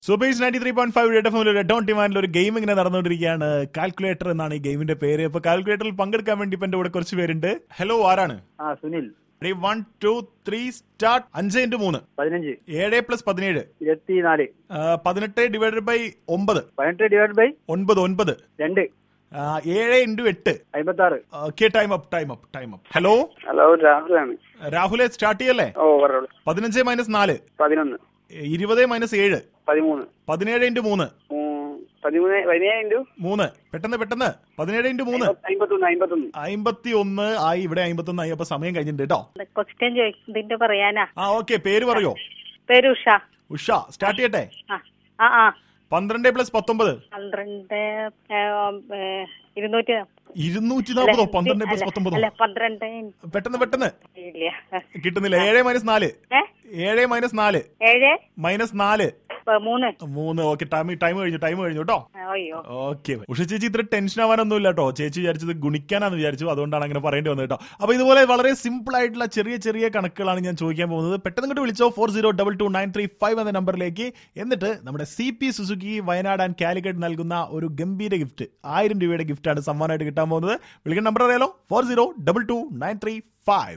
സൂപ്പേഴ്സ് ninety three point five red F red on ഡിമാൻഡിൽ ഒരു game ഇങ്ങനെ നടന്നുകൊണ്ടിരിക്കുകയാണ് കാൽക്കുലേറ്റർ എന്നാണ് ഈ ഗെയിമിന്റെ പേര് ഇപ്പൊ കാൽക്കുലേറ്ററിൽ പങ്കെടുക്കാൻ വേണ്ടി ഇപ്പൊ എന്റെ കൂടെ കുറച്ച് പേരുണ്ട് ഹലോ ആരാണ് ആ Sunil one two three start അഞ്ച് ഇൻറ്റു മൂന്ന് പതിനഞ്ച് ഏഴ് പ്ലസ് പതിനേഴ് ഇരുപത്തിനാല് ആ, പതിനെട്ട് ഡിവൈഡഡ് ബൈ ഒമ്പത് പതിനെട്ട് ഡിവൈഡ് ബൈ ഒൻപത് ഒൻപത് രണ്ട് ആ, ഏഴ് ഇൻറ്റു എട്ട് അമ്പത്തി ആറ് okay time up time up time up hello hello രാഹുലാണ് രാഹുലെ സ്റ്റാർട്ട് ചെയ്യല്ലേ ഓ പറഞ്ഞോളൂ പതിനഞ്ച് മൈനസ് നാല് പതിനൊന്ന് ഇരുപത് മൈനസ് ഏഴ് പതിമൂന്ന് പതിനേഴ് ഇൻറ്റു മൂന്ന് ഉം, പതിമൂന്ന് പതിനേഴ് ഇൻറ്റു മൂന്ന് പെട്ടെന്ന് പെട്ടെന്ന് പതിനേഴ് ഇൻറ്റു മൂന്ന് അമ്പത്തൊന്ന് അമ്പത്തൊന്ന് അമ്പത്തി ഒന്ന് ആയി ഇവിടെ അമ്പത്തി ഒന്ന് ആയി അപ്പൊ സമയം കഴിഞ്ഞിട്ടുണ്ട് കേട്ടോ ക്വസ്റ്റ്യൻ ചോദിക്കുന്നതിന്റെ പറയാനാ ആ ഓക്കെ പേര് പറയോ പേര് ഉഷ ഉഷ സ്റ്റാർട്ട് ചെയ്യട്ടെ ആ ആ ആ പന്ത്രണ്ട് പ്ലസ് പത്തൊമ്പത് പന്ത്രണ്ട് ഏ, ഏ, ഇരുന്നൂറ്റി ഇരുന്നൂറ്റി അല്ല, നാൽപ്പതോ പന്ത്രണ്ട് പ്ലസ് അല്ല, പത്തൊമ്പതോ അല്ല പന്ത്രണ്ട് പെട്ടെന്ന് പെട്ടെന്ന് ഇല്ല കിട്ടുന്നില്ല ഏഴ് മൈനസ് നാല് ഏ ഏഴ് മൈനസ് നാല് ഏഴ് മൈനസ് നാല് പ- മൂന്ന് മൂന്ന് ഓക്കെ ടൈം ടൈം കഴിഞ്ഞു ടൈം കഴിഞ്ഞു കേട്ടോ അയ്യോ ഓക്കെ ഉഷ ചേച്ചി ഇത്ര ടെൻഷൻ ആവാനൊന്നും ഇല്ല കേട്ടോ ചേച്ചി വിചാരിച്ചത് ഗുണിക്കാനാന്ന് വിചാരിച്ചു അതുകൊണ്ടാണ് അങ്ങനെ പറയേണ്ടി വന്നത് കേട്ടോ അപ്പൊ ഇതുപോലെ വളരെ സിമ്പിൾ ആയിട്ടുള്ള ചെറിയ ചെറിയ കണക്കുകളാണ് ഞാൻ ചോദിക്കാൻ പോകുന്നത് പെട്ടെന്ന് ഇങ്ങോട്ട് വിളിച്ചോ four zero double two nine three five എന്ന നമ്പറിലേക്ക് എന്നിട്ട് നമ്മുടെ C P Suzuki Wayanad and Calicut നൽകുന്ന ഒരു ഗംഭീര ഗിഫ്റ്റ് ആയിരം രൂപയുടെ ഗിഫ്റ്റാണ് സമ്മാനമായിട്ട് കിട്ടാൻ പോകുന്നത് വിളിക്കുന്ന നമ്പർ അറിയാലോ four zero double two nine three five